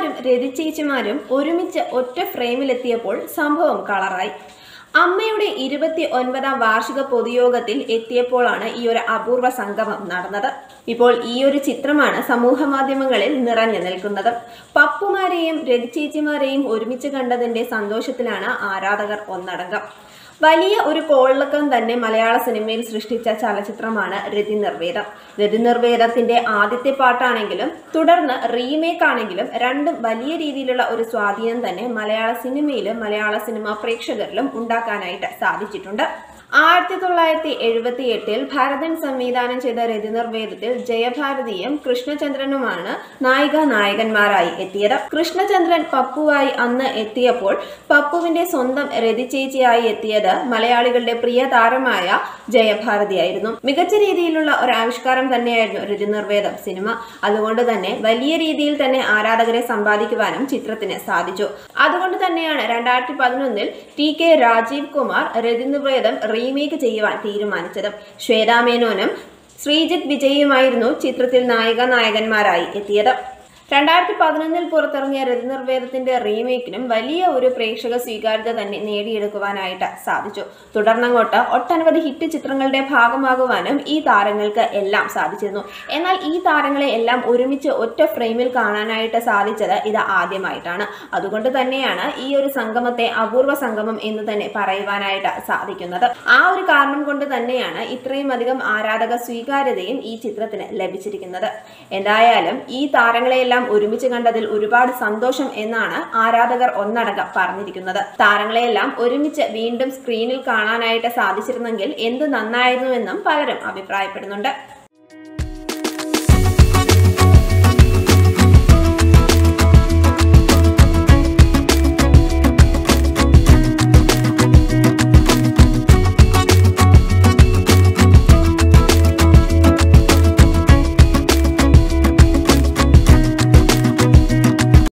പപ്പുമാരും രതിച്ചേച്ചിമാരും ഒരുമിച്ച് ഒറ്റ ഫ്രെയിമിലെത്തിയപ്പോൾ സംഭവം കളറായി അമ്മയുടെ ഇരുപത്തി ഒൻപതാം വാർഷിക പൊതുയോഗത്തിൽ എത്തിയപ്പോഴാണ് ഈ ഒരു അപൂർവ സംഗമം നടന്നത് ഇപ്പോൾ ഈ ഒരു ചിത്രമാണ് സമൂഹ മാധ്യമങ്ങളിൽ നിറഞ്ഞു നിൽക്കുന്നത് പപ്പുമാരെയും രതിച്ചേച്ചിമാരെയും ഒരുമിച്ച് കണ്ടതിന്റെ സന്തോഷത്തിലാണ് ആരാധകർ ഒന്നടങ്കം വലിയ ഒരു കോളിളക്കം തന്നെ മലയാള സിനിമയിൽ സൃഷ്ടിച്ച ചലച്ചിത്രമാണ് രതി നിർവേദം രതി നിർവേദത്തിന്റെ ആദ്യത്തെ പാട്ടാണെങ്കിലും തുടർന്ന് റീമേക്ക് ആണെങ്കിലും രണ്ടും വലിയ രീതിയിലുള്ള ഒരു സ്വാധീനം തന്നെ മലയാള സിനിമയിലും മലയാള സിനിമാ പ്രേക്ഷകരിലും ഉണ്ടാക്കാനായിട്ട് സാധിച്ചിട്ടുണ്ട് ആയിരത്തി തൊള്ളായിരത്തി എഴുപത്തി എട്ടിൽ ഭരതൻ സംവിധാനം ചെയ്ത രതി നിർവേദത്തിൽ ജയഭാരതിയും കൃഷ്ണചന്ദ്രനുമാണ് നായിക നായകന്മാരായി എത്തിയത് കൃഷ്ണചന്ദ്രൻ പപ്പുവായി അന്ന് എത്തിയപ്പോൾ പപ്പുവിന്റെ സ്വന്തം രതി ചേച്ചിയായി എത്തിയത് മലയാളികളുടെ പ്രിയ താരമായ ജയഭാരതിയായിരുന്നു മികച്ച രീതിയിലുള്ള ഒരു ആവിഷ്കാരം തന്നെയായിരുന്നു രതി നിർവേദം സിനിമ അതുകൊണ്ട് തന്നെ വലിയ രീതിയിൽ തന്നെ ആരാധകരെ സമ്പാദിക്കുവാനും ചിത്രത്തിന് സാധിച്ചു അതുകൊണ്ട് തന്നെയാണ് രണ്ടായിരത്തി പതിനൊന്നിൽ ടി കെ രാജീവ് കുമാർ രതി നിർവേദം റീമേക്ക് ചെയ്യുവാൻ തീരുമാനിച്ചത് ശ്വേതാ മേനോനും ശ്രീജിത്ത് വിജയുമായിരുന്നു ചിത്രത്തിൽ നായിക നായകന്മാരായി എത്തിയത് രണ്ടായിരത്തി പതിനൊന്നിൽ പുറത്തിറങ്ങിയ രതിനിർവേദത്തിന്റെ റീമേക്കിനും വലിയ ഒരു പ്രേക്ഷക സ്വീകാര്യത തന്നെ നേടിയെടുക്കുവാനായിട്ട് സാധിച്ചു തുടർന്നങ്ങോട്ട് ഒട്ടനവധി ഹിറ്റ് ചിത്രങ്ങളുടെ ഭാഗമാകുവാനും ഈ താരങ്ങൾക്ക് എല്ലാം സാധിച്ചിരുന്നു എന്നാൽ ഈ താരങ്ങളെ എല്ലാം ഒരുമിച്ച് ഒറ്റ ഫ്രെയിമിൽ കാണാനായിട്ട് സാധിച്ചത് ഇത് ആദ്യമായിട്ടാണ് അതുകൊണ്ട് തന്നെയാണ് ഈ ഒരു സംഗമത്തെ അപൂർവ സംഗമം എന്ന് തന്നെ പറയുവാനായിട്ട് സാധിക്കുന്നത് ആ ഒരു കാരണം കൊണ്ട് തന്നെയാണ് ഇത്രയും അധികം ആരാധക സ്വീകാര്യതയും ഈ ചിത്രത്തിന് ലഭിച്ചിരിക്കുന്നത് എന്തായാലും ഈ താരങ്ങളെയെല്ലാം ഒരുമിച്ച് കണ്ടതിൽ ഒരുപാട് സന്തോഷം എന്നാണ് ആരാധകർ ഒന്നടങ്കം പറഞ്ഞിരിക്കുന്നത് താരങ്ങളെയെല്ലാം ഒരുമിച്ച് വീണ്ടും സ്ക്രീനിൽ കാണാനായിട്ട് സാധിച്ചിരുന്നെങ്കിൽ എന്ത് നന്നായിരുന്നുവെന്നും പലരും അഭിപ്രായപ്പെടുന്നുണ്ട്